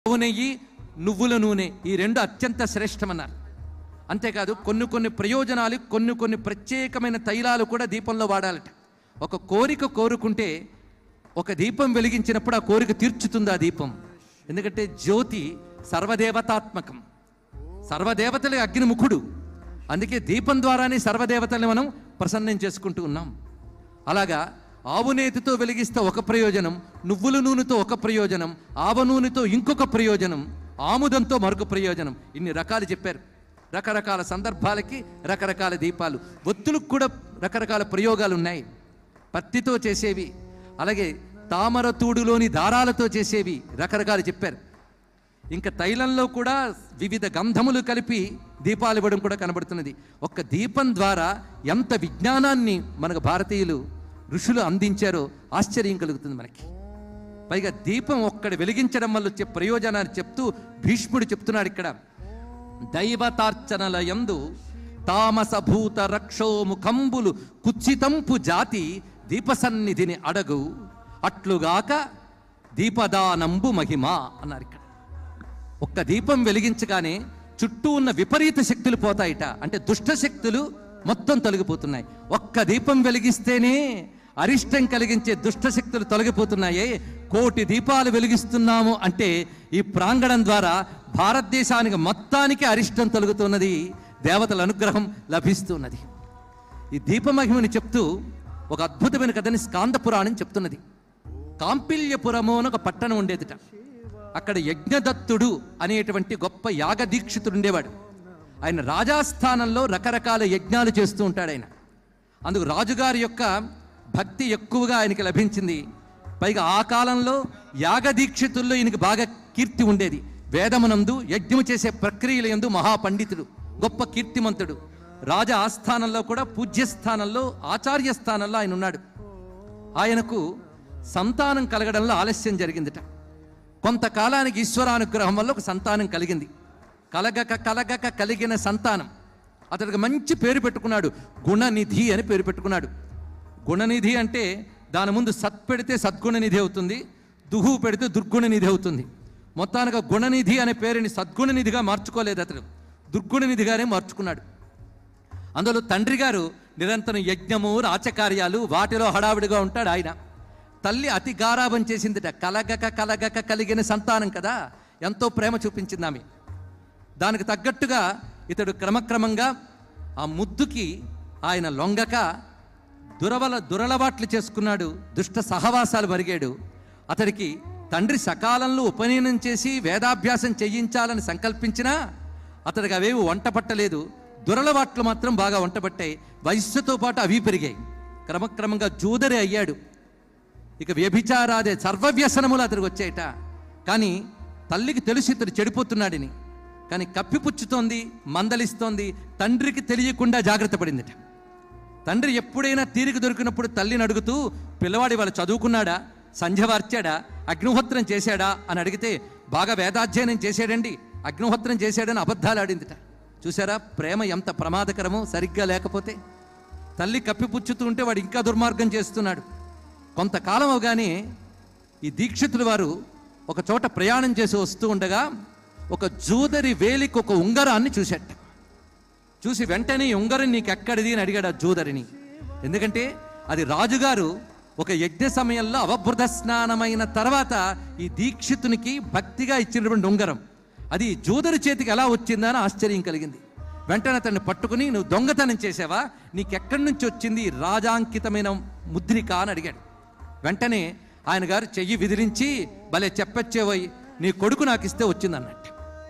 ఆవు నెయ్యి నువ్వుల నూనె ఈ రెండు అత్యంత శ్రేష్టమన్నారు అంతేకాదు కొన్ని కొన్ని ప్రయోజనాలు కొన్ని కొన్ని ప్రత్యేకమైన తైలాలు కూడా దీపంలో వాడాలట ఒక కోరిక కోరుకుంటే ఒక దీపం వెలిగించినప్పుడు ఆ కోరిక తీర్చుతుంది ఆ దీపం ఎందుకంటే జ్యోతి సర్వదేవతాత్మకం సర్వదేవతల అగ్నిముఖుడు అందుకే దీపం ద్వారానే సర్వదేవతల్ని మనం ప్రసన్నం చేసుకుంటూ ఉన్నాం అలాగా ఆవు నేతితో వెలిగిస్తే ఒక ప్రయోజనం నువ్వుల నూనెతో ఒక ప్రయోజనం ఆవ నూనెతో ఇంకొక ప్రయోజనం ఆముదంతో మరొక ప్రయోజనం ఇన్ని రకాలు చెప్పారు రకరకాల సందర్భాలకి రకరకాల దీపాలు ఒత్తులకు కూడా రకరకాల ప్రయోగాలు ఉన్నాయి పత్తితో చేసేవి అలాగే తామర తూడులోని దారాలతో చేసేవి రకరకాలు చెప్పారు ఇంకా తైలంలో కూడా వివిధ గంధములు కలిపి దీపాలు ఇవ్వడం కూడా కనబడుతున్నది ఒక్క దీపం ద్వారా ఎంత విజ్ఞానాన్ని మనకు భారతీయులు ఋషులు అందించారో ఆశ్చర్యం కలుగుతుంది మనకి పైగా దీపం ఒక్కడి వెలిగించడం వల్ల వచ్చే ప్రయోజనాన్ని చెప్తూ భీష్ముడు చెప్తున్నాడు ఇక్కడ దైవతార్చనల యందు తామసభూత రక్షో ముఖంబులు కుచ్చితంపు జాతి దీపసన్నిధిని అడగు అట్లుగాక దీపదానంబు మహిమ అన్నారు ఇక్కడ ఒక్క దీపం వెలిగించగానే చుట్టూ ఉన్న విపరీత శక్తులు పోతాయిట అంటే దుష్ట శక్తులు మొత్తం తొలగిపోతున్నాయి ఒక్క దీపం వెలిగిస్తేనే అరిష్టం కలిగించే దుష్ట శక్తులు తొలగిపోతున్నాయే కోటి దీపాలు వెలిగిస్తున్నాము అంటే ఈ ప్రాంగణం ద్వారా భారతదేశానికి మొత్తానికి అరిష్టం తొలగుతున్నది దేవతల అనుగ్రహం లభిస్తున్నది ఈ దీపమహిమని చెప్తూ ఒక అద్భుతమైన కథని స్కాంద పురాణం చెప్తున్నది కాంపిల్యపురము అని ఒక పట్టణం ఉండేదిట అక్కడ యజ్ఞదత్తుడు అనేటువంటి గొప్ప యాగదీక్షితుడు ఉండేవాడు ఆయన రాజాస్థానంలో రకరకాల యజ్ఞాలు చేస్తూ ఉంటాడు ఆయన అందుకు రాజుగారి యొక్క భక్తి ఎక్కువగా ఆయనకి లభించింది పైగా ఆ కాలంలో యాగదీక్షితుల్లో ఈయనకి బాగా కీర్తి ఉండేది వేదమునందు యజ్ఞము చేసే ప్రక్రియల యందు మహాపండితుడు గొప్ప కీర్తిమంతుడు రాజ ఆస్థానంలో కూడా పూజ్యస్థానంలో ఆచార్య స్థానంలో ఆయన ఉన్నాడు ఆయనకు సంతానం కలగడంలో ఆలస్యం జరిగిందిట కొంతకాలానికి ఈశ్వరానుగ్రహం వల్ల ఒక సంతానం కలిగింది కలగక కలగక కలిగిన సంతానం అతడికి మంచి పేరు పెట్టుకున్నాడు గుణనిధి అని పేరు పెట్టుకున్నాడు గుణనిధి అంటే దాని ముందు సత్ పెడితే సద్గుణనిధి అవుతుంది దుహు పెడితే దుర్గుణనిధి అవుతుంది మొత్తానికి ఆ గుణనిధి అనే పేరుని సద్గుణనిధిగా మార్చుకోలేదు అతడు దుర్గుణనిధిగానే మార్చుకున్నాడు అందులో తండ్రి గారు నిరంతరం యజ్ఞము రాచకార్యాలు వాటిలో హడావిడిగా ఉంటాడు ఆయన తల్లి అతి గారాబం చేసిందిట కలగక కలగక కలిగిన సంతానం కదా ఎంతో ప్రేమ చూపించింది ఆమె దానికి తగ్గట్టుగా ఇతడు క్రమక్రమంగా ఆ ముద్దుకి ఆయన లొంగక దురవల దురలవాట్లు చేసుకున్నాడు దుష్ట సహవాసాలు మరిగాడు అతడికి తండ్రి సకాలంలో ఉపనయనం చేసి వేదాభ్యాసం చేయించాలని సంకల్పించినా అతడికి అవేవి వంట పట్టలేదు దురలవాట్లు మాత్రం బాగా వంట పట్టాయి వయస్సుతో పాటు అవి పెరిగాయి క్రమక్రమంగా జూదరి అయ్యాడు ఇక వ్యభిచారాదే సర్వవ్యసనములు అతనికి వచ్చాయట కానీ తల్లికి తెలిసి ఇతడు చెడిపోతున్నాడని కానీ కప్పిపుచ్చుతోంది మందలిస్తోంది తండ్రికి తెలియకుండా జాగ్రత్త పడిందిట తండ్రి ఎప్పుడైనా తీరిక దొరికినప్పుడు తల్లిని అడుగుతూ పిల్లవాడి వాళ్ళు చదువుకున్నాడా సంధ్య వార్చాడా అగ్నిహోత్రం చేశాడా అని అడిగితే బాగా వేదాధ్యయనం చేశాడండి అగ్నిహోత్రం చేశాడని అబద్ధాలు ఆడిందిట చూసారా ప్రేమ ఎంత ప్రమాదకరమో సరిగ్గా లేకపోతే తల్లి కప్పిపుచ్చుతూ ఉంటే వాడు ఇంకా దుర్మార్గం చేస్తున్నాడు కొంతకాలం అవగానే ఈ దీక్షితుల వారు ఒక చోట ప్రయాణం చేసి వస్తూ ఉండగా ఒక జూదరి వేలికి ఒక ఉంగరాన్ని చూశాట చూసి వెంటనే ఈ ఉంగరం నీకు ఎక్కడిది అని అడిగాడు ఆ జూదరిని ఎందుకంటే అది రాజుగారు ఒక యజ్ఞ సమయంలో అవబృధ స్నానమైన తర్వాత ఈ దీక్షితునికి భక్తిగా ఇచ్చినటువంటి ఉంగరం అది జూదరి చేతికి ఎలా వచ్చిందని ఆశ్చర్యం కలిగింది వెంటనే అతన్ని పట్టుకుని నువ్వు దొంగతనం చేసావా నీకెక్కడి నుంచి వచ్చింది ఈ రాజాంకితమైన ముద్రిక అని అడిగాడు వెంటనే ఆయన గారు చెయ్యి విదిలించి భలే చెప్పచ్చేవోయ్ నీ కొడుకు నాకు ఇస్తే వచ్చిందన్నట్టు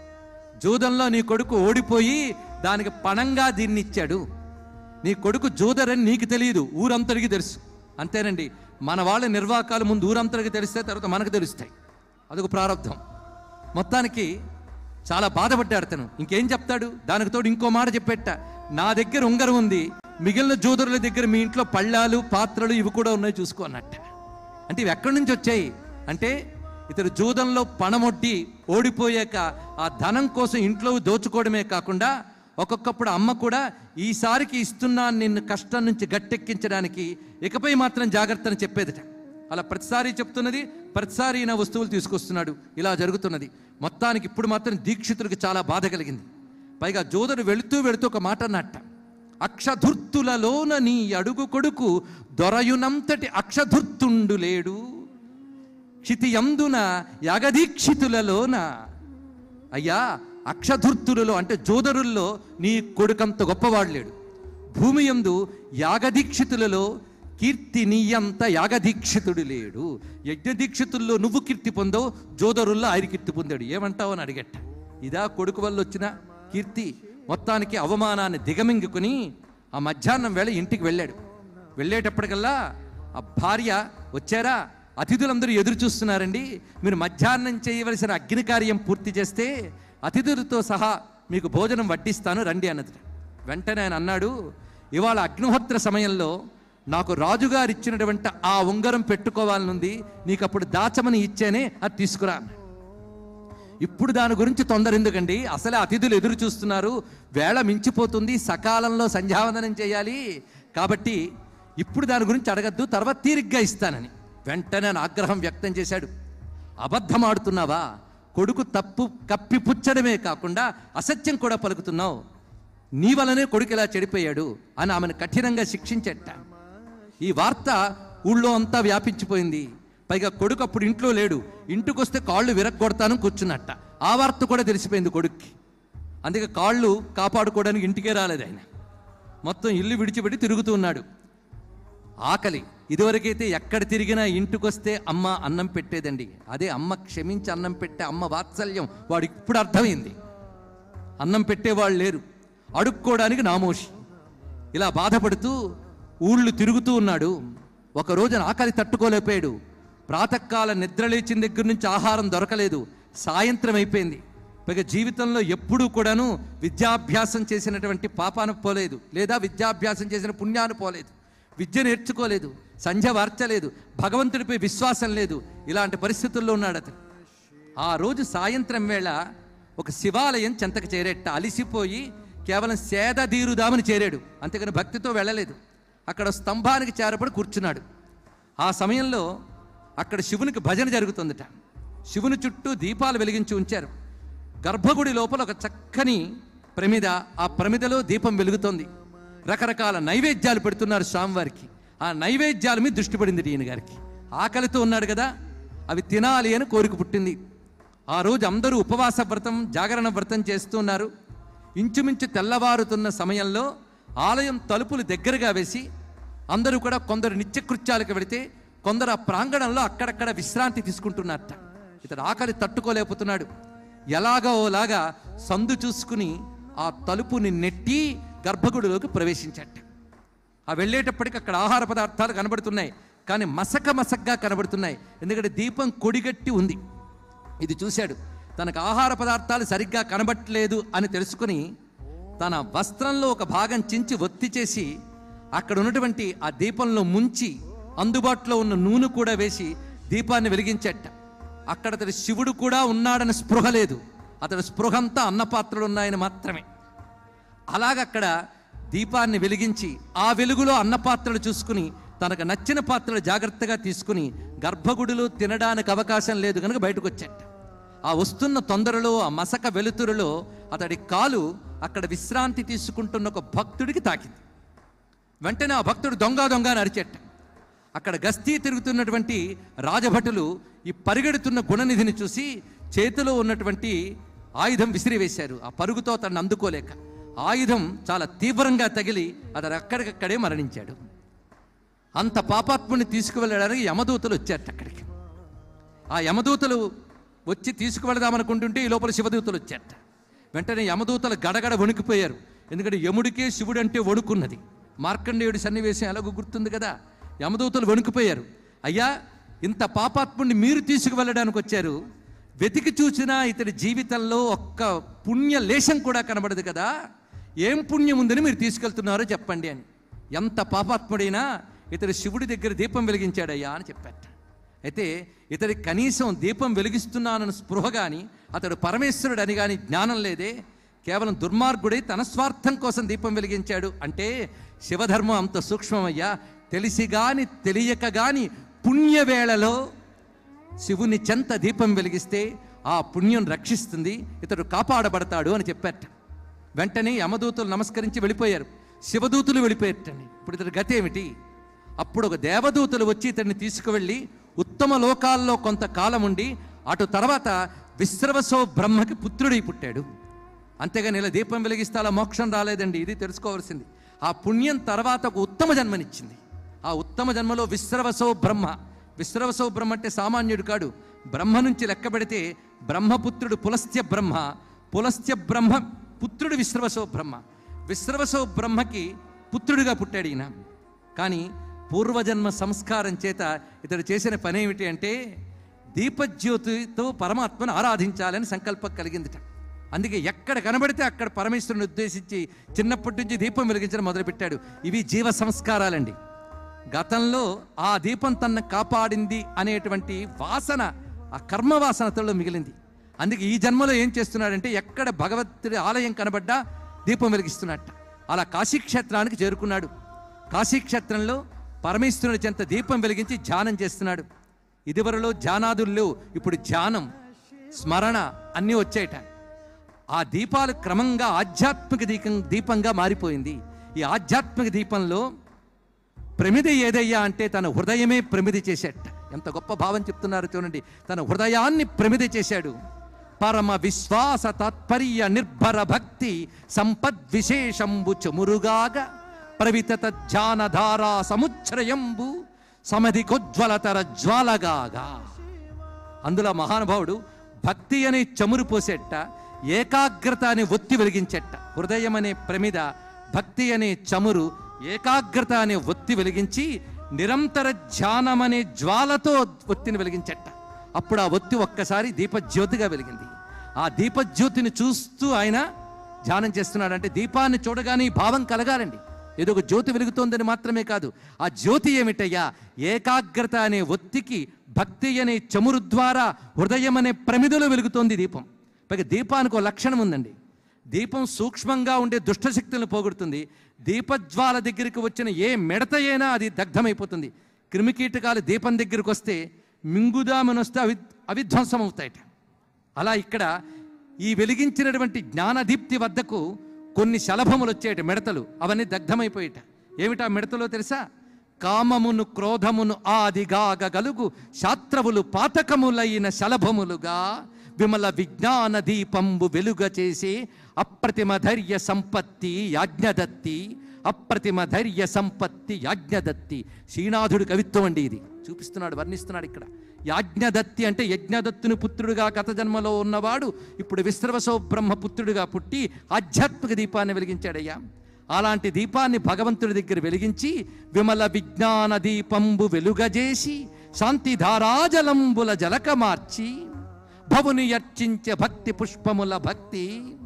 జూదంలో నీ కొడుకు ఓడిపోయి దానికి పణంగా దీన్ని ఇచ్చాడు నీ కొడుకు జూదరని నీకు తెలియదు ఊరంతటికి తెలుసు అంతేనండి మన వాళ్ళ నిర్వాకాలు ముందు ఊరంతటికి తెలిస్తే తర్వాత మనకు తెలుస్తాయి అదొక ప్రారంధం మొత్తానికి చాలా బాధపడ్డాడు అతను ఇంకేం చెప్తాడు దానికి తోడు ఇంకో మాట చెప్పేట నా దగ్గర ఉంగరం ఉంది మిగిలిన జూదరుల దగ్గర మీ ఇంట్లో పళ్ళాలు పాత్రలు ఇవి కూడా ఉన్నాయి చూసుకో అన్నట్ట అంటే ఇవి ఎక్కడి నుంచి వచ్చాయి అంటే ఇతడు జూదంలో పణమొడ్డి ఓడిపోయాక ఆ ధనం కోసం ఇంట్లో దోచుకోవడమే కాకుండా ఒక్కొక్కప్పుడు అమ్మ కూడా ఈసారికి ఇస్తున్నాను నిన్ను కష్టం నుంచి గట్టెక్కించడానికి ఇకపై మాత్రం జాగ్రత్తని చెప్పేదిట అలా ప్రతిసారి చెప్తున్నది ప్రతిసారి ఈయన వస్తువులు తీసుకొస్తున్నాడు ఇలా జరుగుతున్నది మొత్తానికి ఇప్పుడు మాత్రం దీక్షితుడికి చాలా బాధ కలిగింది పైగా జోదరు వెళుతూ వెళుతూ ఒక మాట అన్నట్ట అక్షధుర్తులలోన నీ అడుగు కొడుకు దొరయునంతటి అక్షధుర్తుండు లేడు క్షితియందున యాగదీక్షితులలోన అయ్యా అక్షధుర్తులలో అంటే జోదరుల్లో నీ కొడుకంత గొప్పవాడు లేడు భూమి యందు యాగదీక్షితులలో కీర్తి నీయంత యాగదీక్షితుడు లేడు యజ్ఞదీక్షితుల్లో నువ్వు కీర్తి పొందవు జోదరుల్లో ఆయన కీర్తి పొందాడు ఏమంటావు అని అడిగట్ట ఇదా కొడుకు వల్ల వచ్చిన కీర్తి మొత్తానికి అవమానాన్ని దిగమింగుకుని ఆ మధ్యాహ్నం వేళ ఇంటికి వెళ్ళాడు వెళ్ళేటప్పటికల్లా ఆ భార్య వచ్చారా అతిథులందరూ ఎదురు చూస్తున్నారండి మీరు మధ్యాహ్నం చేయవలసిన అగ్ని కార్యం పూర్తి చేస్తే అతిథులతో సహా మీకు భోజనం వడ్డిస్తాను రండి అన్నది వెంటనే ఆయన అన్నాడు ఇవాళ అగ్నిహోత్ర సమయంలో నాకు రాజుగారు ఇచ్చినటువంటి ఆ ఉంగరం పెట్టుకోవాలనుంది నీకు అప్పుడు దాచమని ఇచ్చేనే అది తీసుకురా అన్నాడు. ఇప్పుడు దాని గురించి తొందర ఎందుకండి అసలే అతిథులు ఎదురు చూస్తున్నారు వేళ మించిపోతుంది సకాలంలో సంధ్యావందనం చేయాలి కాబట్టి ఇప్పుడు దాని గురించి అడగద్దు తర్వాత తీరిగ్గా ఇస్తానని వెంటనే ఆయన ఆగ్రహం వ్యక్తం చేశాడు అబద్ధం ఆడుతున్నావా కొడుకు తప్పు కప్పిపుచ్చడమే కాకుండా అసత్యం కూడా పలుకుతున్నావు నీ వలనే కొడుకు ఇలా చెడిపోయాడు అని ఆమెను కఠినంగా శిక్షించట ఈ వార్త ఊళ్ళో అంతా వ్యాపించిపోయింది పైగా కొడుకు అప్పుడు ఇంట్లో లేడు ఇంటికొస్తే కాళ్ళు విరగ్గొడతాను కూర్చున్నట్ట ఆ వార్త కూడా తెలిసిపోయింది కొడుక్కి అందుకే కాళ్ళు కాపాడుకోవడానికి ఇంటికే రాలేదు ఆయన మొత్తం ఇల్లు విడిచిపెట్టి తిరుగుతూ ఉన్నాడు ఆకలి ఇదివరకైతే ఎక్కడ తిరిగినా ఇంటికొస్తే అమ్మ అన్నం పెట్టేదండి అదే అమ్మ క్షమించి అన్నం పెట్టే అమ్మ వాత్సల్యం వాడికి ఇప్పుడు అర్థమైంది అన్నం పెట్టేవాళ్ళు లేరు అడుక్కోవడానికి నామోషి ఇలా బాధపడుతూ ఊళ్ళు తిరుగుతూ ఉన్నాడు ఒక రోజున ఆకలి తట్టుకోలేకపోయాడు ప్రాతకాల నిద్ర లేచిన దగ్గర నుంచి ఆహారం దొరకలేదు సాయంత్రం అయిపోయింది పైగా జీవితంలో ఎప్పుడూ కూడాను విద్యాభ్యాసం చేసినటువంటి పాపాను పోలేదు లేదా విద్యాభ్యాసం చేసిన పుణ్యాన్ని పోలేదు విద్య నేర్చుకోలేదు సంధ్య వార్చలేదు భగవంతుడిపై విశ్వాసం లేదు ఇలాంటి పరిస్థితుల్లో ఉన్నాడు అతను ఆ రోజు సాయంత్రం వేళ ఒక శివాలయం చెంతకు చేరేట అలిసిపోయి కేవలం సేద తీరుదామని చేరాడు అంతేగాని భక్తితో వెళ్ళలేదు అక్కడ స్తంభానికి చేరపడి కూర్చున్నాడు ఆ సమయంలో అక్కడ శివునికి భజన జరుగుతుందట శివుని చుట్టూ దీపాలు వెలిగించి ఉంచారు గర్భగుడి లోపల ఒక చక్కని ప్రమిద ఆ ప్రమిదలో దీపం వెలుగుతోంది రకరకాల నైవేద్యాలు పెడుతున్నారు స్వామివారికి ఆ నైవేద్యాల మీద దృష్టి పడింది ఈయన గారికి ఆకలితో ఉన్నాడు కదా అవి తినాలి అని కోరిక పుట్టింది ఆ రోజు అందరూ ఉపవాస వ్రతం జాగరణ వ్రతం చేస్తున్నారు ఇంచుమించు తెల్లవారుతున్న సమయంలో ఆలయం తలుపులు దగ్గరగా వేసి అందరూ కూడా కొందరు నిత్యకృత్యాలకు వెళితే కొందరు ఆ ప్రాంగణంలో అక్కడక్కడ విశ్రాంతి తీసుకుంటున్నారట ఇతడు ఆకలి తట్టుకోలేకపోతున్నాడు ఎలాగో ఓలాగా సందు చూసుకుని ఆ తలుపుని నెట్టి గర్భగుడిలోకి ప్రవేశించట ఆ వెళ్ళేటప్పటికి అక్కడ ఆహార పదార్థాలు కనబడుతున్నాయి కానీ మసక మసగ్గా కనబడుతున్నాయి ఎందుకంటే దీపం కొడిగట్టి ఉంది ఇది చూశాడు తనకు ఆహార పదార్థాలు సరిగ్గా కనబట్టలేదు అని తెలుసుకుని తన వస్త్రంలో ఒక భాగం చించి ఒత్తి చేసి అక్కడ ఉన్నటువంటి ఆ దీపంలో ముంచి అందుబాటులో ఉన్న నూనె కూడా వేసి దీపాన్ని వెలిగించట అక్కడ అతడి శివుడు కూడా ఉన్నాడని స్పృహ లేదు అతడి స్పృహంతా అన్నపాత్రలు ఉన్నాయని మాత్రమే అలాగక్కడ దీపాన్ని వెలిగించి ఆ వెలుగులో అన్నపాత్రలు చూసుకుని తనకు నచ్చిన పాత్రలు జాగ్రత్తగా తీసుకుని గర్భగుడిలో తినడానికి అవకాశం లేదు కనుక బయటకు వచ్చాట ఆ వస్తున్న తొందరలో ఆ మసక వెలుతురులో అతడి కాలు అక్కడ విశ్రాంతి తీసుకుంటున్న ఒక భక్తుడికి తాకింది వెంటనే ఆ భక్తుడు దొంగ దొంగ అని అరిచెట్ట అక్కడ గస్తీ తిరుగుతున్నటువంటి రాజభటులు ఈ పరిగెడుతున్న గుణనిధిని చూసి చేతిలో ఉన్నటువంటి ఆయుధం విసిరివేశారు ఆ పరుగుతో తనను అందుకోలేక ఆయుధం చాలా తీవ్రంగా తగిలి అతను అక్కడికక్కడే మరణించాడు అంత పాపాత్ముని తీసుకువెళ్ళడానికి యమదూతలు వచ్చారట అక్కడికి ఆ యమదూతలు వచ్చి తీసుకువెళదామనుకుంటుంటే ఈ లోపల శివదూతలు వచ్చారట వెంటనే యమదూతలు గడగడ వణికిపోయారు ఎందుకంటే యముడికే శివుడు అంటే వణుకున్నది మార్కండేయుడి సన్నివేశం ఎలాగో గుర్తుంది కదా యమదూతలు వణికిపోయారు అయ్యా ఇంత పాపాత్ముడిని మీరు తీసుకువెళ్ళడానికి వచ్చారు వెతికి చూసినా ఇతడి జీవితంలో ఒక్క పుణ్య లేశం కూడా కనబడదు కదా ఏం పుణ్యం ఉందని మీరు తీసుకెళ్తున్నారో చెప్పండి అని ఎంత పాపాత్ముడైనా ఇతడు శివుడి దగ్గర దీపం వెలిగించాడయ్యా అని చెప్పాట అయితే ఇతడి కనీసం దీపం వెలిగిస్తున్నానని స్పృహ కానీ అతడు పరమేశ్వరుడు అని కానీ జ్ఞానం లేదే కేవలం దుర్మార్గుడై తన స్వార్థం కోసం దీపం వెలిగించాడు అంటే శివధర్మం అంత సూక్ష్మమయ్యా తెలిసి గాని తెలియక గాని పుణ్యవేళలో శివుని చెంత దీపం వెలిగిస్తే ఆ పుణ్యం రక్షిస్తుంది ఇతడు కాపాడబడతాడు అని చెప్పారట వెంటనే యమదూతలు నమస్కరించి వెళ్ళిపోయారు శివదూతులు వెళ్ళిపోయారటండి ఇప్పుడు ఇతడి గతి ఏమిటి అప్పుడు ఒక దేవదూతలు వచ్చి ఇతడిని తీసుకువెళ్ళి ఉత్తమ లోకాల్లో కొంతకాలం ఉండి అటు తర్వాత విశ్రవసో బ్రహ్మకి పుత్రుడై పుట్టాడు అంతేగాని ఇలా దీపం వెలిగిస్తే అలా మోక్షం రాలేదండి ఇది తెలుసుకోవాల్సింది ఆ పుణ్యం తర్వాత ఒక ఉత్తమ జన్మనిచ్చింది ఆ ఉత్తమ జన్మలో విశ్రవసో బ్రహ్మ విశ్రవసో బ్రహ్మ అంటే సామాన్యుడు కాడు బ్రహ్మ నుంచి లెక్క పెడితే బ్రహ్మపుత్రుడు పులస్త్య బ్రహ్మ పులస్త్య బ్రహ్మ పుత్రుడు విశ్రవసో బ్రహ్మ విశ్రవసో బ్రహ్మకి పుత్రుడిగా పుట్టాడు ఈయన కానీ పూర్వజన్మ సంస్కారం చేత ఇతడు చేసిన పని ఏమిటి అంటే దీపజ్యోతితో పరమాత్మను ఆరాధించాలని సంకల్పం కలిగిందిట అందుకే ఎక్కడ కనబడితే అక్కడ పరమేశ్వరుని ఉద్దేశించి చిన్నప్పటి నుంచి దీపం వెలిగించడం మొదలుపెట్టాడు ఇవి జీవ సంస్కారాలండి గతంలో ఆ దీపం తనను కాపాడింది అనేటువంటి వాసన ఆ కర్మ వాసన అతడిలో మిగిలింది అందుకే ఈ జన్మలో ఏం చేస్తున్నాడంటే ఎక్కడ భగవంతుడి ఆలయం కనబడ్డా దీపం వెలిగిస్తున్నట్ట అలా కాశీక్షేత్రానికి చేరుకున్నాడు కాశీక్షేత్రంలో పరమేశ్వరుని చెంత దీపం వెలిగించి ధ్యానం చేస్తున్నాడు ఇదివరలో ధ్యానాదులు లేవు ఇప్పుడు ధ్యానం స్మరణ అన్నీ వచ్చాయట ఆ దీపాలు క్రమంగా ఆధ్యాత్మిక దీపం దీపంగా మారిపోయింది ఈ ఆధ్యాత్మిక దీపంలో ప్రమిది ఏదయ్యా అంటే తన హృదయమే ప్రమిది చేసేట ఎంత గొప్ప భావం చెప్తున్నారు చూడండి తన హృదయాన్ని ప్రమిది చేశాడు పరమ విశ్వాస తాత్పర్య నిర్భర భక్తి సంపద్ విశేషంబు చమురుగాగ ప్రవితత ధ్యానధారా సముచ్ఛ్రయంబు సమధి కొజ్వలతర జ్వాలగాగా అందులో మహానుభావుడు భక్తి అనే చమురు పోసేట ఏకాగ్రత అనే ఒత్తి వెలిగించెట్ట హృదయం అనే ప్రమిద భక్తి అనే చమురు ఏకాగ్రత అనే ఒత్తి వెలిగించి నిరంతర ధ్యానం అనే జ్వాలతో ఒత్తిని వెలిగించెట్ట అప్పుడు ఆ ఒత్తి ఒక్కసారి దీపజ్యోతిగా వెలిగింది ఆ దీపజ్యోతిని చూస్తూ ఆయన ధ్యానం చేస్తున్నాడు అంటే దీపాన్ని చూడగానే ఈ భావం కలగాలండి ఏదో ఒక జ్యోతి వెలుగుతోందని మాత్రమే కాదు ఆ జ్యోతి ఏమిటయ్యా ఏకాగ్రత అనే ఒత్తికి భక్తి అనే చమురు ద్వారా హృదయం అనే ప్రమిదలో వెలుగుతోంది దీపం పైగా దీపానికి ఒక లక్షణం ఉందండి దీపం సూక్ష్మంగా ఉండే దుష్టశక్తులను పోగొడుతుంది దీపజ్వాల దగ్గరికి వచ్చిన ఏ మిడత అయినా అది దగ్ధమైపోతుంది క్రిమికీటకాలు దీపం దగ్గరికి వస్తే మింగుదామని వస్తే అవి అవిధ్వంసం అవుతాయట అలా ఇక్కడ ఈ వెలిగించినటువంటి జ్ఞానదీప్తి వద్దకు కొన్ని శలభములు వచ్చేట మిడతలు అవన్నీ దగ్ధమైపోయేట ఏమిటా మిడతలో తెలుసా కామమును క్రోధమును ఆదిగాగ గలుగు శాత్రవులు పాతకములైన శలభములుగా విమల విజ్ఞాన దీపంబు వెలుగ చేసి అప్రతిమ ధైర్య సంపత్తి యాజ్ఞదత్తి అప్రతిమ ధైర్య సంపత్తి యాజ్ఞదత్తి శ్రీనాథుడి కవిత్వం అండి ఇది చూపిస్తున్నాడు వర్ణిస్తున్నాడు ఇక్కడ యాజ్ఞదత్తి అంటే యజ్ఞదత్తుని పుత్రుడుగా గత జన్మలో ఉన్నవాడు ఇప్పుడు విశ్రవసో బ్రహ్మ పుత్రుడిగా పుట్టి ఆధ్యాత్మిక దీపాన్ని వెలిగించాడయ్యా అలాంటి దీపాన్ని భగవంతుడి దగ్గర వెలిగించి విమల విజ్ఞాన దీపంబు వెలుగజేసి శాంతి ధారాజలంబుల జలక మార్చి భవుని యర్చించే భక్తి పుష్పముల భక్తి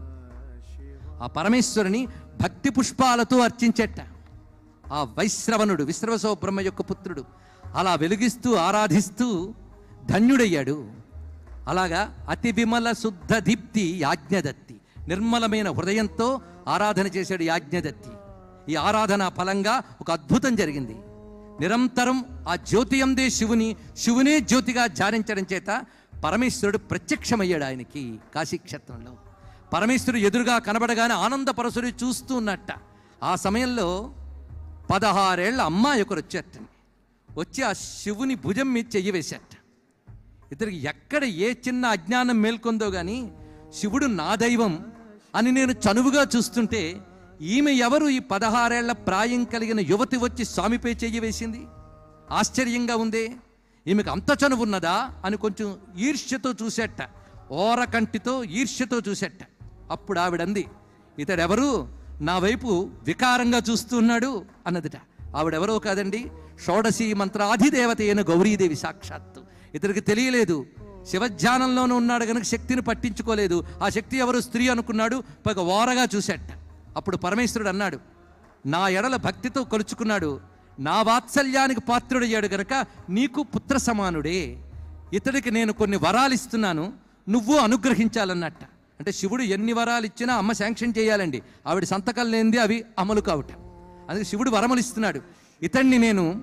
ఆ పరమేశ్వరుని భక్తి పుష్పాలతో అర్చించేట ఆ వైశ్రవణుడు విశ్రవసో బ్రహ్మ యొక్క పుత్రుడు అలా వెలిగిస్తూ ఆరాధిస్తూ ధన్యుడయ్యాడు అలాగా అతి విమల శుద్ధ దీప్తి యాజ్ఞదత్తి నిర్మలమైన హృదయంతో ఆరాధన చేశాడు యాజ్ఞదత్తి ఈ ఆరాధన ఫలంగా ఒక అద్భుతం జరిగింది నిరంతరం ఆ జ్యోతి అందే శివుని శివునే జ్యోతిగా ధ్యానించడం చేత పరమేశ్వరుడు ప్రత్యక్షమయ్యాడు ఆయనకి కాశీక్షేత్రంలో పరమేశ్వరుడు ఎదురుగా కనబడగానే ఆనందపరసుడు చూస్తూ ఉన్నట్ట ఆ సమయంలో పదహారేళ్ల అమ్మాయి ఒకరు వచ్చేటండి వచ్చి ఆ శివుని భుజం మీద చెయ్యి వేసేట ఇతనికి ఎక్కడ ఏ చిన్న అజ్ఞానం మేల్కొందో గాని శివుడు నా దైవం అని నేను చనువుగా చూస్తుంటే ఈమె ఎవరు ఈ పదహారేళ్ల ప్రాయం కలిగిన యువతి వచ్చి స్వామిపై చెయ్యి వేసింది ఆశ్చర్యంగా ఉందే ఈమెకు అంత చనువున్నదా అని కొంచెం ఈర్ష్యతో చూసేట ఓరకంటితో ఈర్ష్యతో చూసేట అప్పుడు ఆవిడంది ఇతడెవరు నా వైపు వికారంగా చూస్తున్నాడు అన్నదిట ఆవిడెవరో కాదండి షోడశీ మంత్రాధిదేవత అయిన గౌరీదేవి సాక్షాత్తు ఇతనికి తెలియలేదు శివధ్యానంలోనే ఉన్నాడు కనుక శక్తిని పట్టించుకోలేదు ఆ శక్తి ఎవరు స్త్రీ అనుకున్నాడు పైగా ఓరగా చూసేట అప్పుడు పరమేశ్వరుడు అన్నాడు నా ఎడల భక్తితో కొలుచుకున్నాడు నా వాత్సల్యానికి పాత్రుడయ్యాడు గనక నీకు పుత్ర సమానుడే ఇతడికి నేను కొన్ని వరాలు ఇస్తున్నాను నువ్వు అనుగ్రహించాలన్నట్ట అంటే శివుడు ఎన్ని వరాలు ఇచ్చినా అమ్మ శాంక్షన్ చేయాలండి ఆవిడ సంతకం లేనిది అవి అమలు కావట అందుకే శివుడు వరములు ఇస్తున్నాడు ఇతన్ని నేను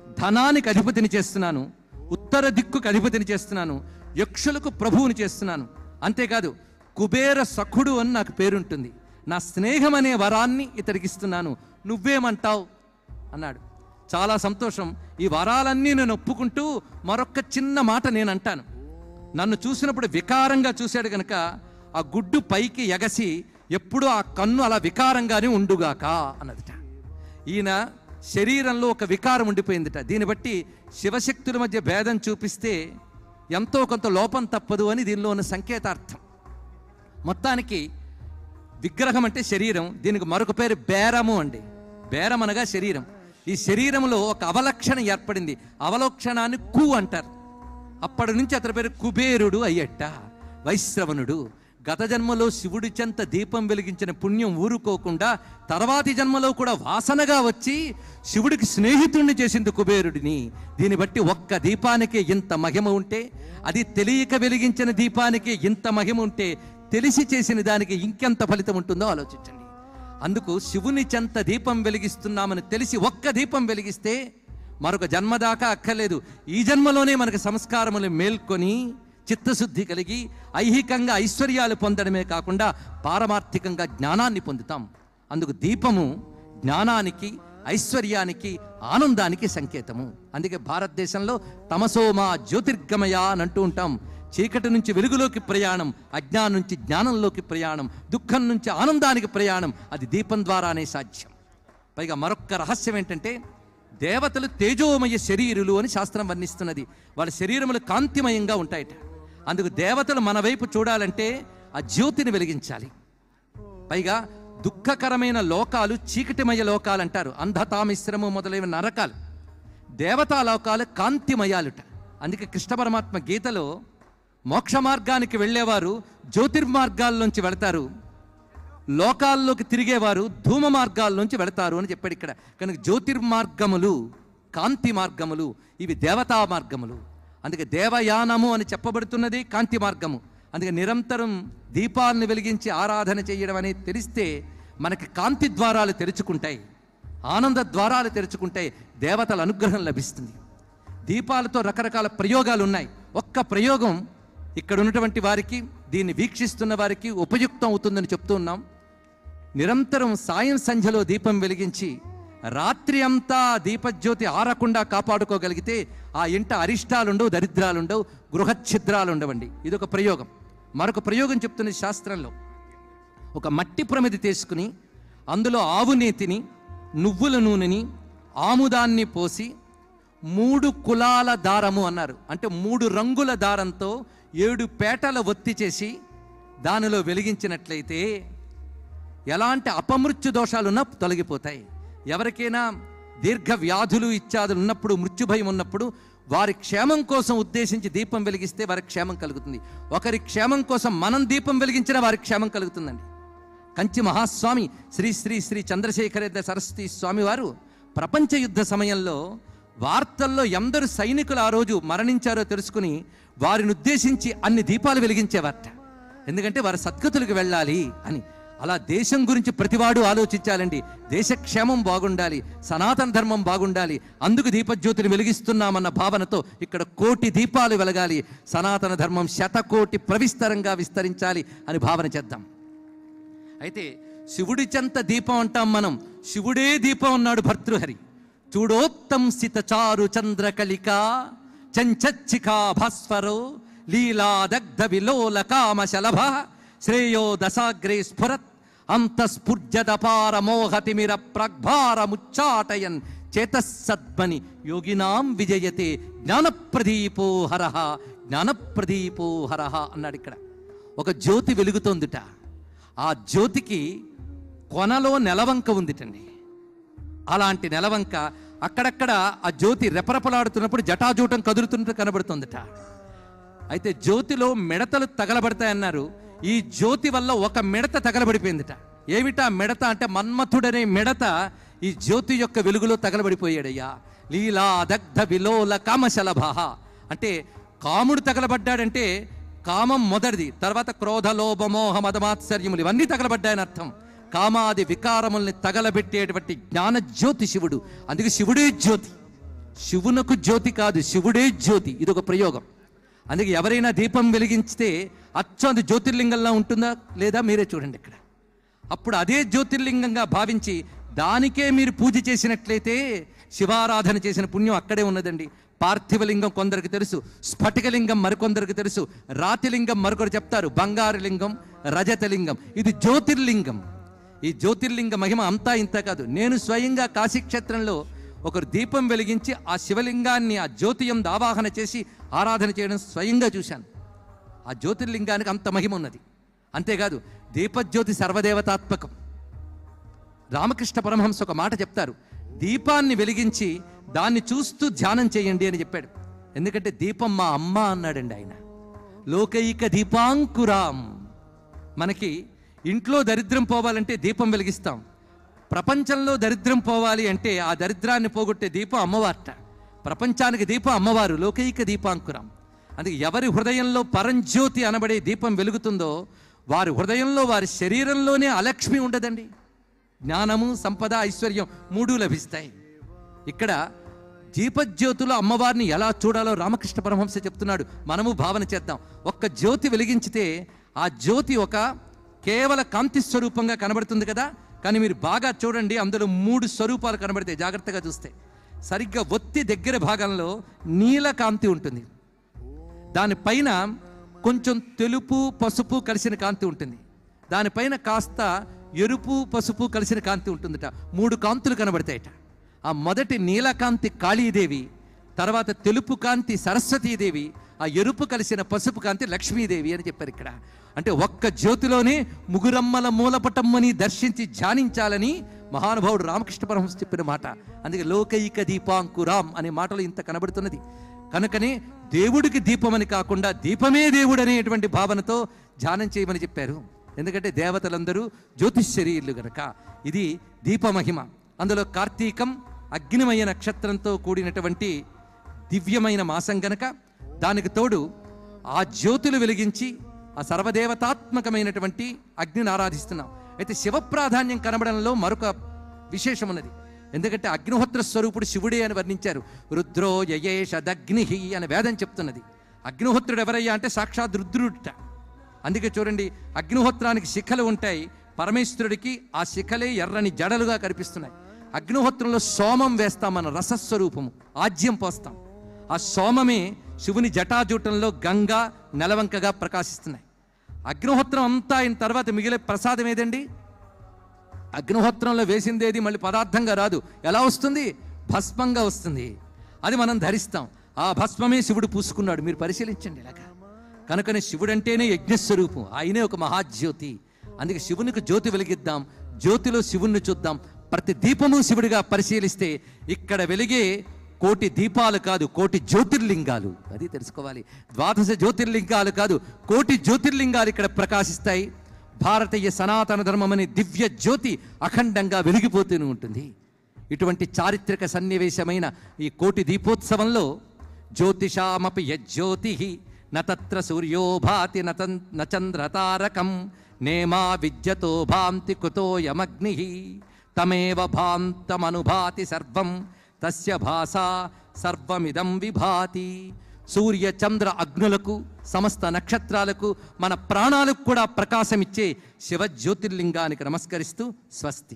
ధనానికి అధిపతిని చేస్తున్నాను ఉత్తర దిక్కుకు అధిపతిని చేస్తున్నాను యక్షులకు ప్రభువుని చేస్తున్నాను అంతేకాదు కుబేర సఖుడు అని నాకు పేరుంటుంది నా స్నేహం అనే వరాన్ని ఇతడికి ఇస్తున్నాను నువ్వేమంటావు అన్నాడు చాలా సంతోషం ఈ వరాలన్నీ నేను ఒప్పుకుంటూ మరొక్క చిన్న మాట నేను అంటాను నన్ను చూసినప్పుడు వికారంగా చూశాడు గనక ఆ గుడ్డు పైకి ఎగసి ఎప్పుడూ ఆ కన్ను అలా వికారంగానే ఉండుగాక అన్నదిట ఈయన శరీరంలో ఒక వికారం ఉండిపోయిందిట దీన్ని బట్టి శివశక్తుల మధ్య భేదం చూపిస్తే ఎంతో కొంత లోపం తప్పదు అని దీనిలో ఉన్న సంకేతార్థం మొత్తానికి విగ్రహం అంటే శరీరం దీనికి మరొక పేరు బేరము అండి బేరం అనగా శరీరం ఈ శరీరంలో ఒక అవలక్షణం ఏర్పడింది అవలక్షణాన్ని కు అంటారు అప్పటి నుంచి అతని పేరు కుబేరుడు అయ్యట వైశ్రవణుడు గత జన్మలో శివుడి చెంత దీపం వెలిగించిన పుణ్యం ఊరుకోకుండా తర్వాతి జన్మలో కూడా వాసనగా వచ్చి శివుడికి స్నేహితుణ్ణి చేసింది కుబేరుడిని దీన్ని బట్టి ఒక్క దీపానికి ఇంత మహిమ ఉంటే అది తెలియక వెలిగించిన దీపానికి ఇంత మహిమ ఉంటే తెలిసి చేసిన దానికి ఇంకెంత ఫలితం ఉంటుందో ఆలోచించండి అందుకు శివుని చెంత దీపం వెలిగిస్తున్నామని తెలిసి ఒక్క దీపం వెలిగిస్తే మరొక జన్మ దాకా అక్కర్లేదు ఈ జన్మలోనే మనకు సంస్కారములు మేల్కొని చిత్తశుద్ధి కలిగి ఐహికంగా ఐశ్వర్యాలు పొందడమే కాకుండా పారమార్థికంగా జ్ఞానాన్ని పొందుతాం అందుకు దీపము జ్ఞానానికి ఐశ్వర్యానికి ఆనందానికి సంకేతము అందుకే భారతదేశంలో తమసోమా జ్యోతిర్గమయ అని అంటూ ఉంటాం చీకటి నుంచి వెలుగులోకి ప్రయాణం అజ్ఞానం నుంచి జ్ఞానంలోకి ప్రయాణం దుఃఖం నుంచి ఆనందానికి ప్రయాణం అది దీపం ద్వారానే సాధ్యం పైగా మరొక్క రహస్యం ఏంటంటే దేవతలు తేజోమయ శరీరులు అని శాస్త్రం వర్ణిస్తున్నది వాళ్ళ శరీరములు కాంతిమయంగా ఉంటాయట అందుకు దేవతలు మన వైపు చూడాలంటే ఆ జ్యోతిని వెలిగించాలి పైగా దుఃఖకరమైన లోకాలు చీకటిమయ లోకాలు అంటారు అంధతామిశ్రము మొదలైన నరకాలు దేవతా లోకాలు కాంతిమయాలుట అందుకే కృష్ణ పరమాత్మ గీతలో మోక్ష మార్గానికి వెళ్ళేవారు జ్యోతిర్మార్గాల్లోంచి వెళతారు లోకాల్లోకి తిరిగేవారు ధూమ మార్గాల్లోంచి వెళతారు అని చెప్పాడు ఇక్కడ కనుక జ్యోతిర్మార్గములు కాంతి మార్గములు ఇవి దేవతా మార్గములు అందుకే దేవయానము అని చెప్పబడుతున్నది కాంతి మార్గము అందుకే నిరంతరం దీపాలను వెలిగించి ఆరాధన చేయడం అనేది తెలిస్తే మనకి కాంతి ద్వారాలు తెరుచుకుంటాయి ఆనంద ద్వారాలు తెరుచుకుంటాయి దేవతల అనుగ్రహం లభిస్తుంది దీపాలతో రకరకాల ప్రయోగాలు ఉన్నాయి ఒక్క ప్రయోగం ఇక్కడ ఉన్నటువంటి వారికి దీన్ని వీక్షిస్తున్న వారికి ఉపయుక్తం అవుతుందని చెప్తూ ఉన్నాం నిరంతరం సాయం సంధ్యలో దీపం వెలిగించి రాత్రి అంతా దీపజ్యోతి ఆరకుండా కాపాడుకోగలిగితే ఆ ఇంట అరిష్టాలుండవు దరిద్రాలుండవు గృహఛిద్రాలు ఉండవండి ఇదొక ప్రయోగం మరొక ప్రయోగం చెప్తున్నది శాస్త్రంలో ఒక మట్టి ప్రమిది తీసుకుని అందులో ఆవు నేతిని నువ్వుల నూనెని ఆముదాన్ని పోసి మూడు కులాల దారము అన్నారు అంటే మూడు రంగుల దారంతో ఏడు పేటల ఒత్తి చేసి దానిలో వెలిగించినట్లయితే ఎలాంటి అపమృత్యు దోషాలున్నా తొలగిపోతాయి ఎవరికైనా దీర్ఘ వ్యాధులు ఇత్యాదులు ఉన్నప్పుడు మృత్యు భయం ఉన్నప్పుడు వారి క్షేమం కోసం ఉద్దేశించి దీపం వెలిగిస్తే వారి క్షేమం కలుగుతుంది ఒకరి క్షేమం కోసం మనం దీపం వెలిగించిన వారి క్షేమం కలుగుతుందండి కంచి మహాస్వామి శ్రీ శ్రీ శ్రీ చంద్రశేఖరేంద్ర సరస్వతి స్వామి వారు ప్రపంచ యుద్ధ సమయంలో వార్తల్లో ఎందరు సైనికులు ఆ రోజు మరణించారో తెలుసుకుని వారిని ఉద్దేశించి అన్ని దీపాలు వెలిగించేవారట ఎందుకంటే వారు సద్గతులకు వెళ్ళాలి అని అలా దేశం గురించి ప్రతివాడు ఆలోచించాలండి దేశ క్షేమం బాగుండాలి సనాతన ధర్మం బాగుండాలి అందుకు దీపజ్యోతిని వెలిగిస్తున్నామన్న భావనతో ఇక్కడ కోటి దీపాలు వెలగాలి సనాతన ధర్మం శతకోటి ప్రవిస్తరంగా విస్తరించాలి అని భావన చేద్దాం అయితే శివుడి చెంత దీపం అంటాం మనం శివుడే దీపం అన్నాడు భర్తృహరి చూడోత్తంసిత చారు చంద్రకళిక చంచచ్చికా భాస్వరో లీలాదగ్ధ విలోల కామశలభ శ్రేయో దశాగ్రే స్ఫురత్ అంతఃస్ఫుర్జదపార మోహతిమిర ప్రగ్భారముచ్చాటయన్ చేతస్సద్మని యోగినాం విజయతే జ్ఞానప్రదీపో హరహ జ్ఞానప్రదీపో హరహ అన్నాడు ఇక్కడ ఒక జ్యోతి వెలుగుతోందిట ఆ జ్యోతికి కొనలో నెలవంక ఉందిటండి అలాంటి నెలవంక అక్కడక్కడ ఆ జ్యోతి రెపరెపలాడుతున్నప్పుడు జటాజూటం కదులుతున్నట్టు కనబడుతుందట అయితే జ్యోతిలో మిడతలు తగలబడతాయన్నారు ఈ జ్యోతి వల్ల ఒక మిడత తగలబడిపోయిందిట ఏమిటా మిడత అంటే మన్మథుడనే మిడత ఈ జ్యోతి యొక్క వెలుగులో తగలబడిపోయాడయ్యా లీలా దగ్ధ విలోల కామశలభ అంటే కాముడు తగలబడ్డాడంటే కామం మొదటిది తర్వాత క్రోధ లోభ మోహ మదమాత్సర్యములు ఇవన్నీ తగలబడ్డాయని అర్థం కామాది వికారముల్ని తగలబెట్టేటువంటి జ్ఞాన జ్యోతి శివుడు అందుకే శివుడే జ్యోతి శివునకు జ్యోతి కాదు శివుడే జ్యోతి ఇది ఒక ప్రయోగం అందుకే ఎవరైనా దీపం వెలిగించితే అచ్చం అది జ్యోతిర్లింగంలా ఉంటుందా లేదా మీరే చూడండి ఇక్కడ అప్పుడు అదే జ్యోతిర్లింగంగా భావించి దానికే మీరు పూజ చేసినట్లయితే శివారాధన చేసిన పుణ్యం అక్కడే ఉన్నదండి పార్థివలింగం కొందరికి తెలుసు స్ఫటికలింగం మరికొందరికి తెలుసు రాతిలింగం మరొకరు చెప్తారు బంగారు లింగం రజతలింగం ఇది జ్యోతిర్లింగం ఈ జ్యోతిర్లింగ మహిమ అంతా ఇంత కాదు నేను స్వయంగా కాశీక్షేత్రంలో ఒకరు దీపం వెలిగించి ఆ శివలింగాన్ని ఆ జ్యోతియం ఆవాహన చేసి ఆరాధన చేయడం స్వయంగా చూశాను ఆ జ్యోతిర్లింగానికి అంత మహిమ ఉన్నది అంతేకాదు దీపజ్యోతి సర్వదేవతాత్మకం రామకృష్ణ పరమహంస ఒక మాట చెప్తారు దీపాన్ని వెలిగించి దాన్ని చూస్తూ ధ్యానం చేయండి అని చెప్పాడు ఎందుకంటే దీపం మా అమ్మ అన్నాడండి ఆయన లోకైక దీపాంకురాం మనకి ఇంట్లో దరిద్రం పోవాలంటే దీపం వెలిగిస్తాం ప్రపంచంలో దరిద్రం పోవాలి అంటే ఆ దరిద్రాన్ని పోగొట్టే దీపం అమ్మవారట ప్రపంచానికి దీపం అమ్మవారు లోకైక దీపాంకురం అందుకే ఎవరి హృదయంలో పరంజ్యోతి అనబడే దీపం వెలుగుతుందో వారి హృదయంలో వారి శరీరంలోనే అలక్ష్మి ఉండదండి జ్ఞానము సంపద ఐశ్వర్యం మూడు లభిస్తాయి ఇక్కడ దీపజ్యోతులు అమ్మవారిని ఎలా చూడాలో రామకృష్ణ పరమహంస చెప్తున్నాడు మనము భావన చేద్దాం ఒక్క జ్యోతి వెలిగించితే ఆ జ్యోతి ఒక కేవల కాంతి స్వరూపంగా కనబడుతుంది కదా కానీ మీరు బాగా చూడండి అందులో మూడు స్వరూపాలు కనబడతాయి జాగ్రత్తగా చూస్తే సరిగ్గా ఒత్తి దగ్గర భాగంలో నీల కాంతి ఉంటుంది దానిపైన కొంచెం తెలుపు పసుపు కలిసిన కాంతి ఉంటుంది దానిపైన కాస్త ఎరుపు పసుపు కలిసిన కాంతి ఉంటుందట మూడు కాంతులు కనబడతాయట ఆ మొదటి నీలకాంతి కాళీదేవి తర్వాత తెలుపు కాంతి సరస్వతీదేవి ఆ ఎరుపు కలిసిన పసుపు కాంతి లక్ష్మీదేవి అని చెప్పారు ఇక్కడ అంటే ఒక్క జ్యోతిలోనే ముగురమ్మల మూలపటమ్మని దర్శించి ధ్యానించాలని మహానుభావుడు రామకృష్ణ పరమహంస చెప్పిన మాట అందుకే లోకైక దీపాంకురాం అనే మాటలో ఇంత కనబడుతున్నది కనుకనే దేవుడికి దీపం అని కాకుండా దీపమే దేవుడు అనేటువంటి భావనతో ధ్యానం చేయమని చెప్పారు ఎందుకంటే దేవతలందరూ జ్యోతిశ్శరీరులు గనక ఇది దీపమహిమ అందులో కార్తీకం అగ్నిమయ నక్షత్రంతో కూడినటువంటి దివ్యమైన మాసం గనక దానికి తోడు ఆ జ్యోతులు వెలిగించి ఆ సర్వదేవతాత్మకమైనటువంటి అగ్నిని ఆరాధిస్తున్నాం అయితే శివ ప్రాధాన్యం కనబడంలో మరొక విశేషం ఉన్నది ఎందుకంటే అగ్నిహోత్ర స్వరూపుడు శివుడే అని వర్ణించారు రుద్రో యయేష దగ్ని అని వేదం చెప్తున్నది అగ్నిహోత్రుడు ఎవరయ్యా అంటే సాక్షాత్ రుద్రుడుట అందుకే చూడండి అగ్నిహోత్రానికి శిఖలు ఉంటాయి పరమేశ్వరుడికి ఆ శిఖలే ఎర్రని జడలుగా కనిపిస్తున్నాయి అగ్నిహోత్రంలో సోమం వేస్తాం మన రసస్వరూపము ఆజ్యం పోస్తాం ఆ సోమమే శివుని జటాజూటంలో గంగా నెలవంకగా ప్రకాశిస్తున్నాయి అగ్నిహోత్రం అంతా అయిన తర్వాత మిగిలే ప్రసాదం ఏదండి అగ్నిహోత్రంలో వేసిందేది మళ్ళీ పదార్థంగా రాదు ఎలా వస్తుంది భస్మంగా వస్తుంది అది మనం ధరిస్తాం ఆ భస్మమే శివుడు పూసుకున్నాడు మీరు పరిశీలించండి ఇలాగా కనుకనే శివుడంటేనే యజ్ఞస్వరూపం ఆయనే ఒక మహాజ్యోతి అందుకే శివునికి జ్యోతి వెలిగిద్దాం జ్యోతిలో శివుణ్ణి చూద్దాం ప్రతి దీపము శివుడిగా పరిశీలిస్తే ఇక్కడ వెలిగే కోటి దీపాలు కాదు కోటి జ్యోతిర్లింగాలు అది తెలుసుకోవాలి ద్వాదశ జ్యోతిర్లింగాలు కాదు కోటి జ్యోతిర్లింగాలు ఇక్కడ ప్రకాశిస్తాయి భారతీయ సనాతన ధర్మం అనే దివ్య జ్యోతి అఖండంగా వెలిగిపోతూనే ఉంటుంది ఇటువంటి చారిత్రక సన్నివేశమైన ఈ కోటి దీపోత్సవంలో జ్యోతిషామపి యజ్యోతి నత్ర సూర్యో భాతి నతం నచంద్రతారకం నేమా విద్యతో భాంతి కుతోయమగ్ని తమేవ భాంతమనుభాతి సర్వం తస్య భాషా సర్వమిదం విభాతి సూర్య చంద్ర అగ్నులకు సమస్త నక్షత్రాలకు మన ప్రాణాలకు కూడా ప్రకాశమిచ్చే శివ జ్యోతిర్లింగానికి నమస్కరిస్తూ స్వస్తి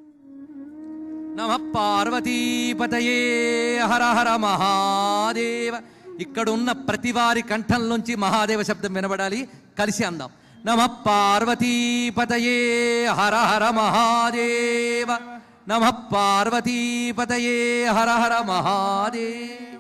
నమ పార్వతీపతయే హర హర మహాదేవ ఇక్కడ ఉన్న ప్రతి వారి కంఠంలోంచి మహాదేవ శబ్దం వినబడాలి కలిసి అందాం నమ పార్వతీపతయే హర హర మహాదేవ నమ పార్వతీపతయే హర హర మహాదేవ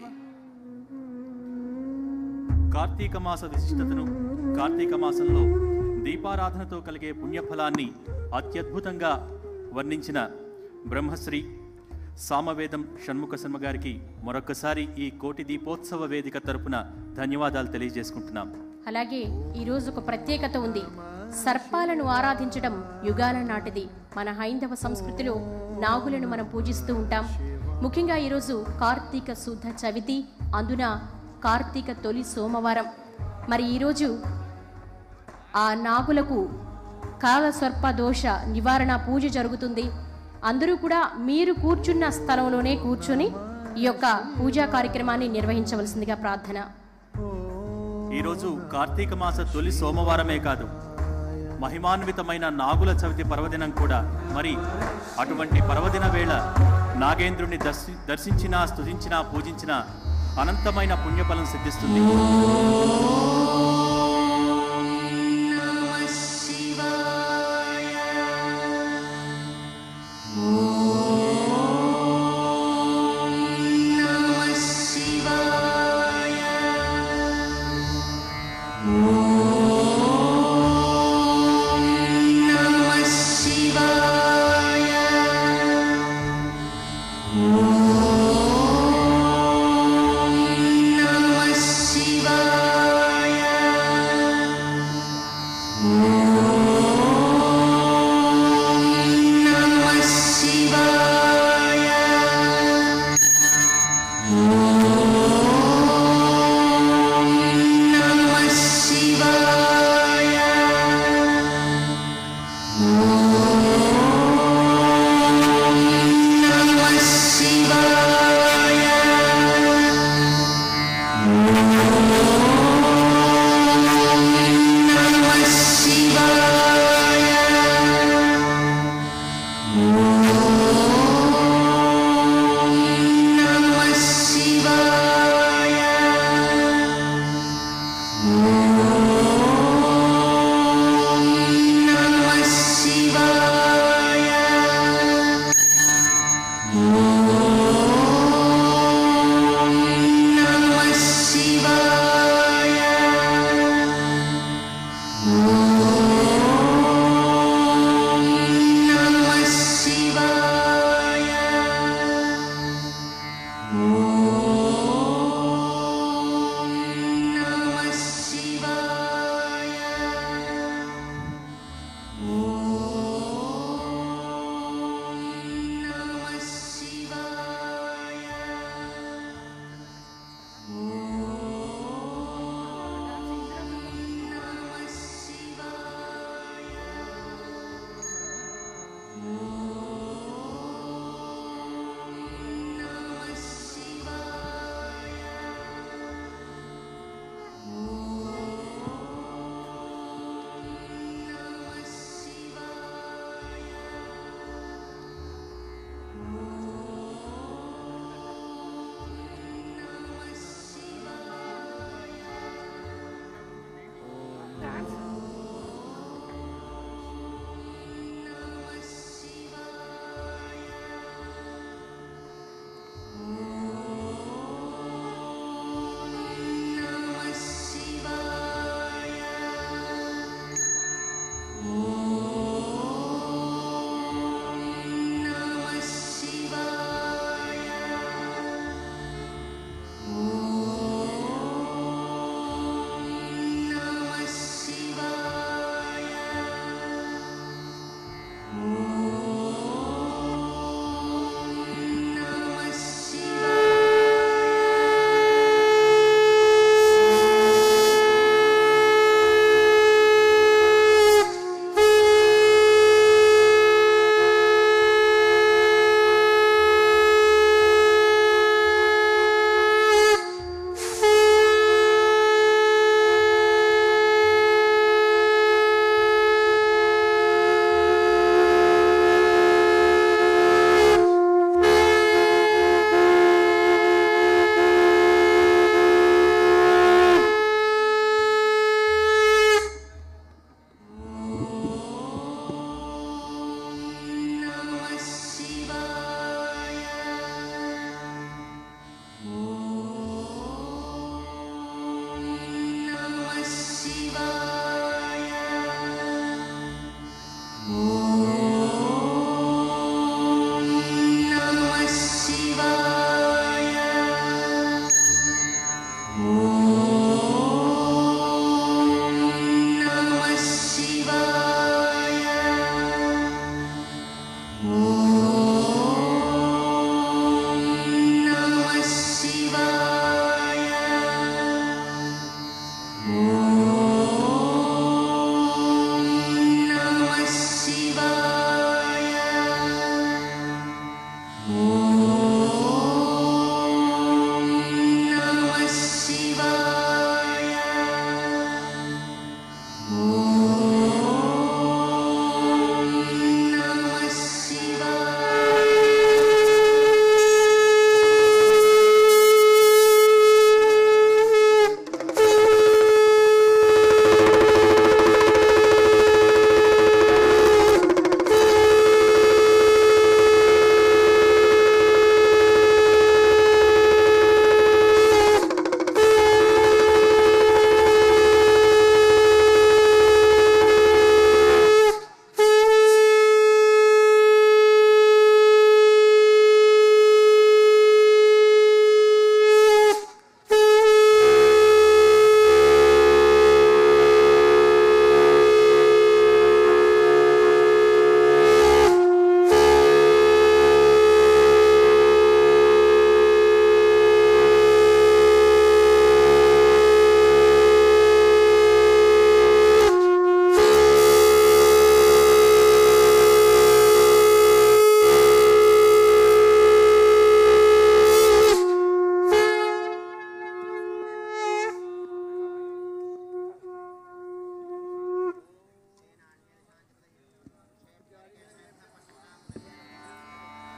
కార్తీక మాస విశిష్టతను కార్తీక మాసంలో దీపారాధనతో కలిగే పుణ్యఫలాన్ని అత్యద్భుతంగా వర్ణించిన బ్రహ్మశ్రీ సామవేదం షణ్ముఖ శర్మ గారికి మరొకసారి ఈ కోటి దీపోత్సవ వేదిక తరపున ధన్యవాదాలు తెలియజేసుకుంటున్నాం అలాగే ఈరోజు ఒక ప్రత్యేకత ఉంది సర్పాలను ఆరాధించడం యుగాల నాటిది మన హైందవ సంస్కృతిలో నాగులను మనం పూజిస్తూ ఉంటాం ముఖ్యంగా ఈరోజు కార్తీక శుద్ధ చవితి అందున కార్తీక తొలి సోమవారం మరి ఈరోజు ఆ నాగులకు కాలసర్ప దోష నివారణ పూజ జరుగుతుంది అందరూ కూడా మీరు కూర్చున్న స్థలంలోనే కూర్చొని ఈ యొక్క పూజా కార్యక్రమాన్ని నిర్వహించవలసిందిగా ప్రార్థన ఈరోజు కార్తీక మాస తొలి సోమవారమే కాదు మహిమాన్వితమైన నాగుల చవితి పర్వదినం కూడా మరి అటువంటి పర్వదిన వేళ నాగేంద్రుని దర్శి దర్శించినా స్తుతించినా పూజించినా అనంతమైన పుణ్యఫలం సిద్ధిస్తుంది Shivaya.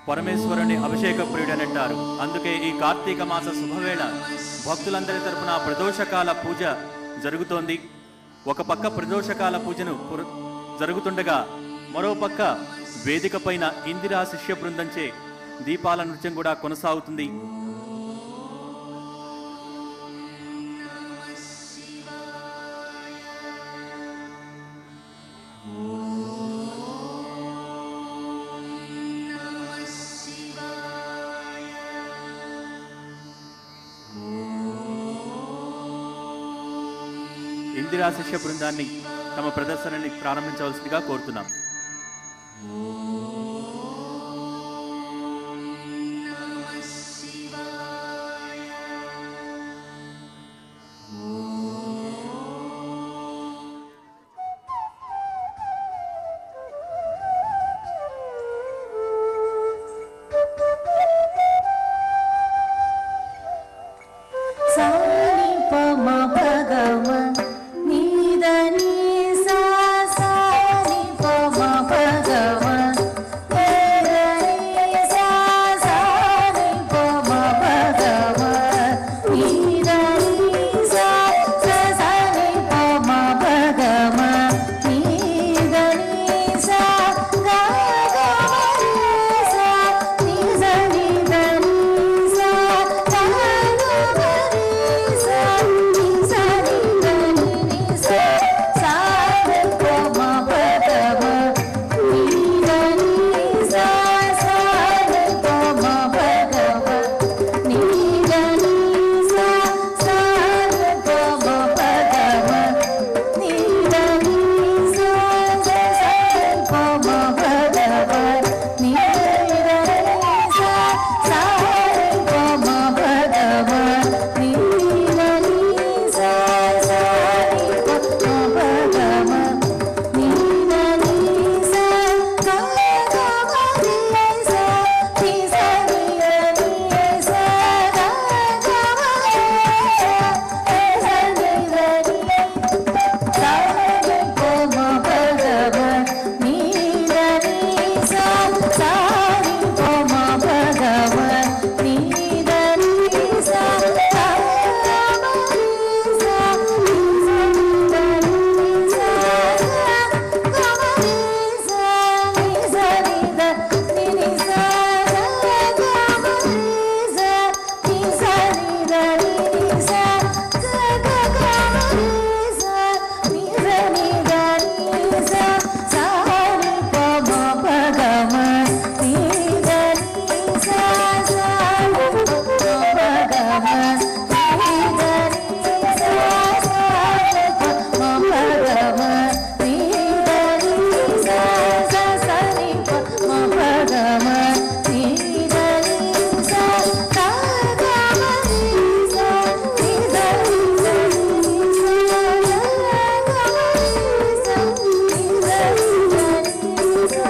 పరమేశ్వరుని అభిషేక ప్రియుడని అంటారు అందుకే ఈ కార్తీక మాస శుభవేళ భక్తులందరి తరపున ప్రదోషకాల పూజ జరుగుతోంది ఒక పక్క ప్రదోషకాల పూజను పుర- జరుగుతుండగా మరో పక్క వేదిక పైన ఇందిరా శిష్య బృందంచే దీపాల నృత్యం కూడా కొనసాగుతుంది ఇందిరా శిష్య బృందాన్ని తమ ప్రదర్శనని ప్రారంభించవలసిందిగా కోరుతున్నాం సాని పమ భగవ నీదని సా సాని పమ భగవ నీదని సా సాని పమ భగవ నీదని సా సా సాని పమ భగవ నీదని సా గా గా మరి సా ని స ని దని సా గా గా మరి సా ని స ని దని ని సా సా ని పమ భగవ నీదని సా సా ని పమ భగవ నీదని సా సా ని పమ భగవ నీదని సా సా ని పమ భగవ నీదని సా సా ని పమ భగవ నీదని సా సా ని పమ భగవ నీదని సా గా గా మరి సా ని స ని దని సా గా గా మరి సా ని స ని దని సాని పమ భగవ నీదని సా సాని పమ భగవ నీదని సా గా గా మరి సా ని స ని దని సా గా గా మరి సా ని స ని దని ని సా గా గా మరి సా ని స ని దని ని సా గా గా గా మరి సా ని స ని దని సా సా ని పమ భగవ నీదని సా సా ని పమ భగవ నీదని సా సా ని పమ భగవ నీదని సా సా సా ని పమ భగవ నీదని సా గా గా మరి సా ని స ని దని సా గా గా మరి సా ని స ని దని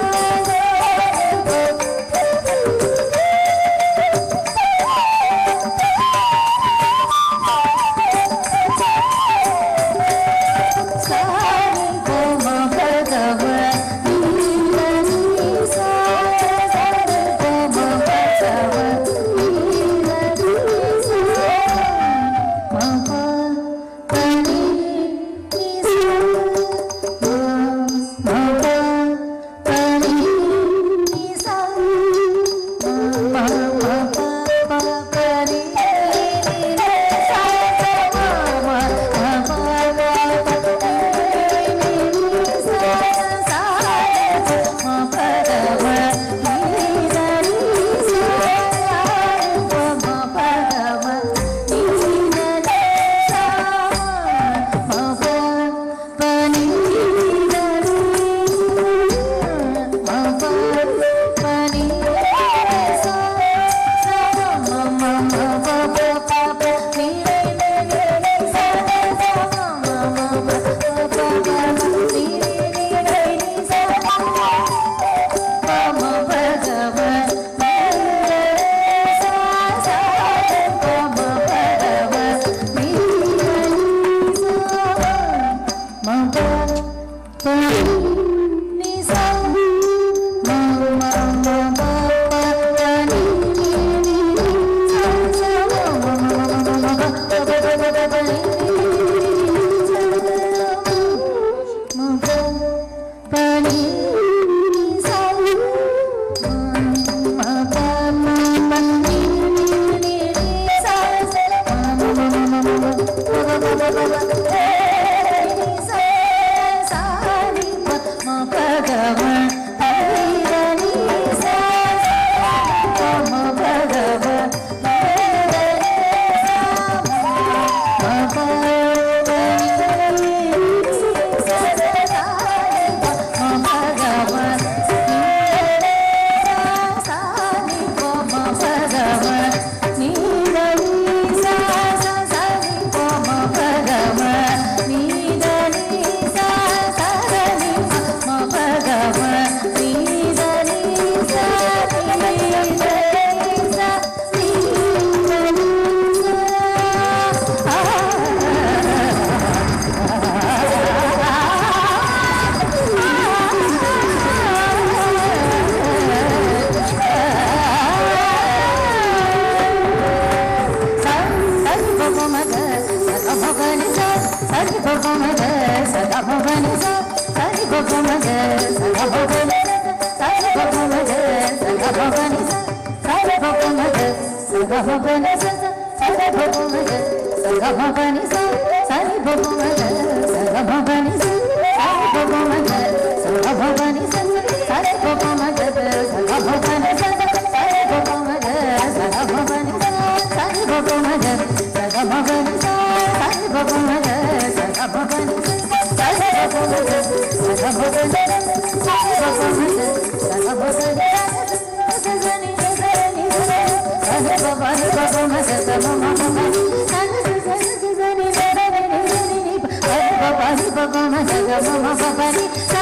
సాని పమ భగవ నీదని సా సాని పమ భగవ నీదని సా మమ పని ని సా మమ పని ని సా మమ ప పని ని సా మమ మమ Ni sa ma ma ma ba ba Bye.